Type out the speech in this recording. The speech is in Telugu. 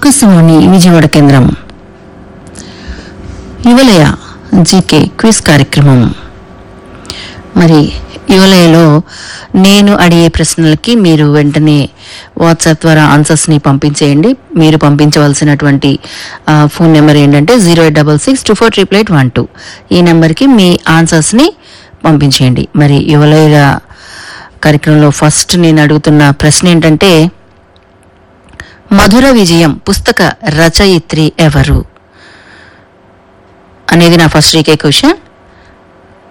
ఆకాశవాణి విజయవాడ కేంద్రం యువలయ జీకే క్విజ్ కార్యక్రమం మరి యువలయలో నేను అడిగే ప్రశ్నలకి మీరు వెంటనే వాట్సాప్ ద్వారా ఆన్సర్స్ని పంపించేయండి మీరు పంపించవలసినటువంటి ఆ, ఫోన్ నెంబర్ ఏంటంటే zero eight double six two four triple eight one two ఈ నెంబర్కి మీ ఆన్సర్స్ని పంపించేయండి మరి యువలయ కార్యక్రమంలో ఫస్ట్ నేను అడుగుతున్న ప్రశ్న ఏంటంటే మధుర విజయం పుస్తక రచయిత్రి ఎవరు అనేది నా ఫస్ట్ రీకే క్వశ్చన్